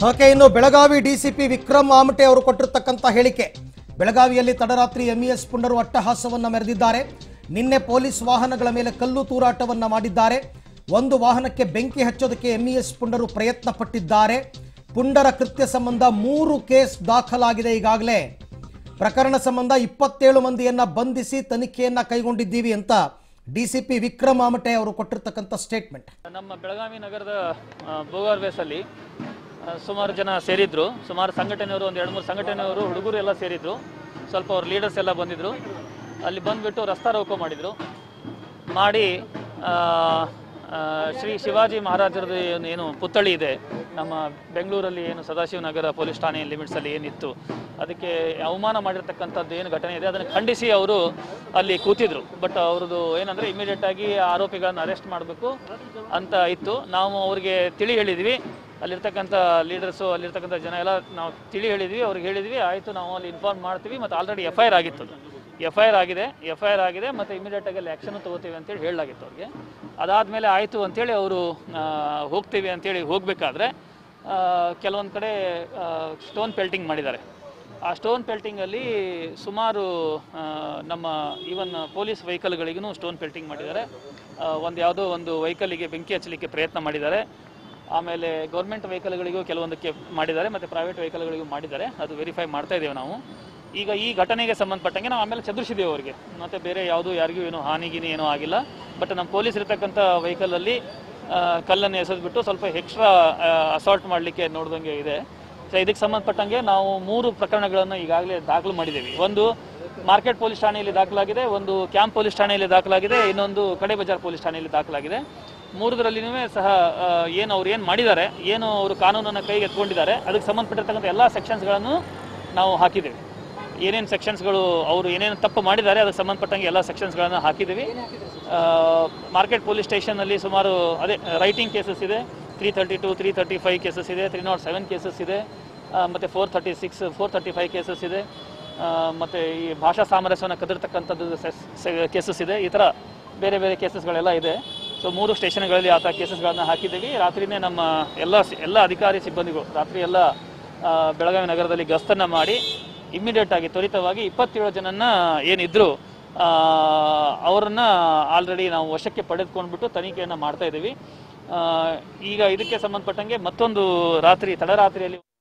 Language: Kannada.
ಓಕೆ ಇನ್ನು ಬೆಳಗಾವಿ ಡಿಸಿಪಿ ವಿಕ್ರಮ್ ಆಮಟೆ ಅವರು ಕೊಟ್ಟಿರ್ತಕ್ಕಂಥ ಹೇಳಿಕೆ ಬೆಳಗಾವಿಯಲ್ಲಿ ತಡರಾತ್ರಿ ಎಂಇಎಸ್ ಪುಂಡರು ಅಟ್ಟಹಾಸವನ್ನ ಮೆರೆದಿದ್ದಾರೆ ನಿನ್ನೆ ಪೊಲೀಸ್ ವಾಹನಗಳ ಮೇಲೆ ಕಲ್ಲು ತೂರಾಟವನ್ನ ಮಾಡಿದ್ದಾರೆ ಒಂದು ವಾಹನಕ್ಕೆ ಬೆಂಕಿ ಹಚ್ಚೋದಕ್ಕೆ ಎಂಇಎಸ್ ಪುಂಡರು ಪ್ರಯತ್ನ ಪಟ್ಟಿದ್ದಾರೆ ಪುಂಡರ ಕೃತ್ಯ ಸಂಬಂಧ ಮೂರು ಕೇಸ್ ದಾಖಲಾಗಿದೆ ಈಗಾಗಲೇ ಪ್ರಕರಣ ಸಂಬಂಧ ಇಪ್ಪತ್ತೇಳು ಮಂದಿಯನ್ನ ಬಂಧಿಸಿ ತನಿಖೆಯನ್ನ ಕೈಗೊಂಡಿದ್ದೀವಿ ಅಂತ ಡಿಸಿಪಿ ವಿಕ್ರಮ್ ಆಮಟೆ ಅವರು ಕೊಟ್ಟಿರ್ತಕ್ಕಂಥ ಸ್ಟೇಟ್ಮೆಂಟ್ ನಮ್ಮ ಬೆಳಗಾವಿ ನಗರದ ಬೋಗಾರ್ವೇಸಲ್ಲಿ ಸುಮಾರು ಜನ ಸೇರಿದ್ರು ಸುಮಾರು ಸಂಘಟನೆಯವರು ಒಂದು ಎರಡು ಮೂರು ಸಂಘಟನೆಯವರು ಹುಡುಗರು ಎಲ್ಲ ಸೇರಿದ್ರು ಸ್ವಲ್ಪ ಅವ್ರ ಲೀಡರ್ಸ್ ಎಲ್ಲ ಬಂದಿದ್ರು ಅಲ್ಲಿ ಬಂದುಬಿಟ್ಟು ರಸ್ತಾ ರೋಕೋ ಮಾಡಿದರು ಮಾಡಿ ಆ, ಆ, ಶ್ರೀ ಶಿವಾಜಿ ಮಹಾರಾಜರದ್ದು ಏನು ಏನು ಪುತ್ಥಳಿ ಇದೆ ನಮ್ಮ ಬೆಂಗಳೂರಲ್ಲಿ ಏನು ಸದಾಶಿವನಗರ ಪೊಲೀಸ್ ಠಾಣೆ ಲಿಮಿಟ್ಸಲ್ಲಿ ಏನಿತ್ತು ಅದಕ್ಕೆ ಅವಮಾನ ಮಾಡಿರ್ತಕ್ಕಂಥದ್ದು ಏನು ಘಟನೆ ಇದೆ ಅದನ್ನು ಖಂಡಿಸಿ ಅವರು ಅಲ್ಲಿ ಕೂತಿದ್ರು ಬಟ್ ಅವ್ರದ್ದು ಏನಂದರೆ ಇಮಿಡಿಯೇಟ್ ಆಗಿ ಆರೋಪಿಗಳನ್ನ ಅರೆಸ್ಟ್ ಮಾಡಬೇಕು ಅಂತ ಇತ್ತು ನಾವು ಅವ್ರಿಗೆ ತಿಳಿ ಹೇಳಿದ್ವಿ ಅಲ್ಲಿರ್ತಕ್ಕಂಥ ಲೀಡರ್ಸು ಅಲ್ಲಿರ್ತಕ್ಕಂಥ ಜನ ಎಲ್ಲ ನಾವು ತಿಳಿ ಹೇಳಿದ್ವಿ ಅವ್ರಿಗೆ ಹೇಳಿದ್ವಿ ಆಯಿತು ನಾವು ಅಲ್ಲಿ ಇನ್ಫಾರ್ಮ್ ಮಾಡ್ತೀವಿ ಮತ್ತು ಆಲ್ರೆಡಿ ಎಫ್ ಐ ಆರ್ ಆಗಿತ್ತು ಅದು ಎಫ್ ಐ ಆರ್ ಆಗಿದೆ ಎಫ್ ಐ ಆರ್ ಆಗಿದೆ ಮತ್ತು ಇಮಿಡಿಯೇಟಾಗಿ ಅಲ್ಲಿ ಆ್ಯಕ್ಷನ್ ತೊಗೋತೀವಿ ಅಂತೇಳಿ ಹೇಳಲಾಗಿತ್ತು ಅವ್ರಿಗೆ ಅದಾದಮೇಲೆ ಆಯಿತು ಅಂತೇಳಿ ಅವರು ಹೋಗ್ತೀವಿ ಅಂತೇಳಿ ಹೋಗಬೇಕಾದ್ರೆ ಕೆಲವೊಂದು ಕಡೆ ಸ್ಟೋನ್ ಪೆಲ್ಟಿಂಗ್ ಮಾಡಿದ್ದಾರೆ ಆ ಸ್ಟೋನ್ ಪೆಲ್ಟಿಂಗಲ್ಲಿ ಸುಮಾರು ಆ, ನಮ್ಮ ಈವನ್ ಪೊಲೀಸ್ ವೆಹಿಕಲ್ಗಳಿಗೂ ಸ್ಟೋನ್ ಪೆಲ್ಟಿಂಗ್ ಮಾಡಿದ್ದಾರೆ ಒಂದು ಯಾವುದೋ ಒಂದು ವೆಹಿಕಲಿಗೆ ಬೆಂಕಿ ಹಚ್ಚಲಿಕ್ಕೆ ಪ್ರಯತ್ನ ಮಾಡಿದ್ದಾರೆ ಆಮೇಲೆ ಗೌರ್ಮೆಂಟ್ ವೆಹಿಕಲ್ಗಳಿಗೂ ಕೆಲವೊಂದಕ್ಕೆ ಮಾಡಿದ್ದಾರೆ ಮತ್ತು ಪ್ರೈವೇಟ್ ವೆಹಿಕಲ್ಗಳಿಗೂ ಮಾಡಿದ್ದಾರೆ ಅದು ವೆರಿಫೈ ಮಾಡ್ತಾ ಇದ್ದೇವೆ ನಾವು ಈಗ ಈ ಘಟನೆಗೆ ಸಂಬಂಧಪಟ್ಟಂಗೆ ನಾವು ಆಮೇಲೆ ಚದುರಿಸಿದ್ದೇವೆ ಅವರಿಗೆ ಮತ್ತು ಬೇರೆ ಯಾವುದು ಯಾರಿಗೂ ಏನೂ ಹಾನಿಗಿನಿ ಏನೂ ಆಗಿಲ್ಲ ಬಟ್ ನಮ್ಮ ಪೊಲೀಸ್ ಇರ್ತಕ್ಕಂಥ ವೆಹಿಕಲಲ್ಲಿ ಕಲ್ಲನ್ನು ಎಸೆದ್ಬಿಟ್ಟು ಸ್ವಲ್ಪ ಎಕ್ಸ್ಟ್ರಾ ಅಸಾಲ್ಟ್ ಮಾಡಲಿಕ್ಕೆ ನೋಡ್ದಂಗೆ ಇದೆ ಸೊ ಇದಕ್ಕೆ ಸಂಬಂಧಪಟ್ಟಂಗೆ ನಾವು ಮೂರು ಪ್ರಕರಣಗಳನ್ನು ಈಗಾಗಲೇ ದಾಖಲು ಮಾಡಿದ್ದೇವೆ ಒಂದು ಮಾರ್ಕೆಟ್ ಪೊಲೀಸ್ ಠಾಣೆಯಲ್ಲಿ ದಾಖಲಾಗಿದೆ ಒಂದು ಕ್ಯಾಂಪ್ ಪೊಲೀಸ್ ಠಾಣೆಯಲ್ಲಿ ದಾಖಲಾಗಿದೆ ಇನ್ನೊಂದು ಕಡೆ ಬಜಾರ್ ಪೊಲೀಸ್ ಠಾಣೆಯಲ್ಲಿ ದಾಖಲಾಗಿದೆ ಮೂರದರಲ್ಲಿನೂ ಸಹ ಆ, ಏನು ಅವ್ರು ಏನು ಮಾಡಿದ್ದಾರೆ ಏನು ಅವರು ಕಾನೂನನ್ನು ಕೈಗೆ ಎತ್ಕೊಂಡಿದ್ದಾರೆ ಅದಕ್ಕೆ ಸಂಬಂಧಪಟ್ಟಿರ್ತಕ್ಕಂಥ ಎಲ್ಲ ಸೆಕ್ಷನ್ಸ್ಗಳನ್ನು ನಾವು ಹಾಕಿದ್ದೇವೆ ಏನೇನು ಸೆಕ್ಷನ್ಸ್ಗಳು ಅವರು ಏನೇನು ತಪ್ಪು ಮಾಡಿದ್ದಾರೆ ಅದಕ್ಕೆ ಸಂಬಂಧಪಟ್ಟಂಗೆ ಎಲ್ಲ ಸೆಕ್ಷನ್ಸ್ಗಳನ್ನು ಹಾಕಿದ್ದೀವಿ ಮಾರ್ಕೆಟ್ ಪೊಲೀಸ್ ಸ್ಟೇಷನಲ್ಲಿ ಸುಮಾರು ಅದೇ ರೈಟಿಂಗ್ ಕೇಸಸ್ ಇದೆ three thirty two three thirty five cases ಇದೆ ತ್ರೀ ನಾಟ್ ಸೆವೆನ್ ಕೇಸಸ್ ಇದೆ ಆ, ಮತ್ತು four thirty six four thirty five cases ಇದೆ ಆ, ಮತ್ತು ಈ ಭಾಷಾ ಸಾಮರಸ್ಯವನ್ನು ಕದಿರ್ತಕ್ಕಂಥದ್ದು ಕೇಸಸ್ ಇದೆ ಈ ಥರ ಬೇರೆ ಬೇರೆ ಕೇಸಸ್ಗಳೆಲ್ಲ ಇದೆ ಸೊ ಮೂರು ಸ್ಟೇಷನ್ಗಳಲ್ಲಿ ಆ ಥರ ಕೇಸಸ್ಗಳನ್ನು ಹಾಕಿದ್ದೀವಿ ರಾತ್ರಿನೇ ನಮ್ಮ ಎಲ್ಲ ಸಿ- ಎಲ್ಲ ಅಧಿಕಾರಿ ಸಿಬ್ಬಂದಿಗಳು ರಾತ್ರಿ ಎಲ್ಲ ಆ, ಬೆಳಗಾವಿ ನಗರದಲ್ಲಿ ಗಸ್ತನ್ನು ಮಾಡಿ ಇಮ್ಮಿಡಿಯೇಟ್ ಆಗಿ ತ್ವರಿತವಾಗಿ ಇಪ್ಪತ್ತೇಳು ಜನನ್ನ ಏನಿದ್ರು ಆ, ಅವರನ್ನ ಆಲ್ರೆಡಿ ನಾವು ವಶಕ್ಕೆ ಪಡೆದುಕೊಂಡ್ಬಿಟ್ಟು ತನಿಖೆಯನ್ನು ಮಾಡ್ತಾ ಇದ್ದೀವಿ ಆ, ಈಗ ಇದಕ್ಕೆ ಸಂಬಂಧಪಟ್ಟಂಗೆ ಮತ್ತೊಂದು ರಾತ್ರಿ ತಡರಾತ್ರಿಯಲ್ಲಿ